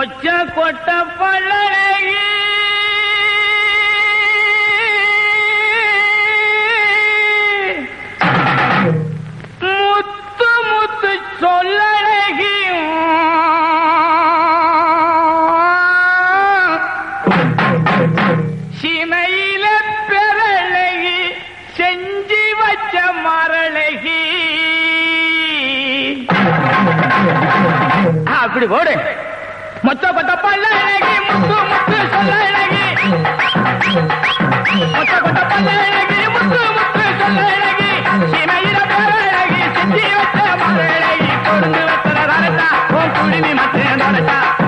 மொச்ச கொட்ட பழகி முத்து முத்து சொல்லழகி சிமையில பெறழகி செஞ்சி வச்ச மரழகி அப்படி போடு மொத்த கொத்த பல்ல அழகி முத்து முத்து சொல்ல அழகி மொத்த கொத்த பல்ல அழகி முத்து முத்து சொல்ல அழகி சிமையில பெறழகி செஞ்சி வச்ச மரழகி கொண்டு வச்ச வரட்டா உன் குடிமி மத்த வரட்டா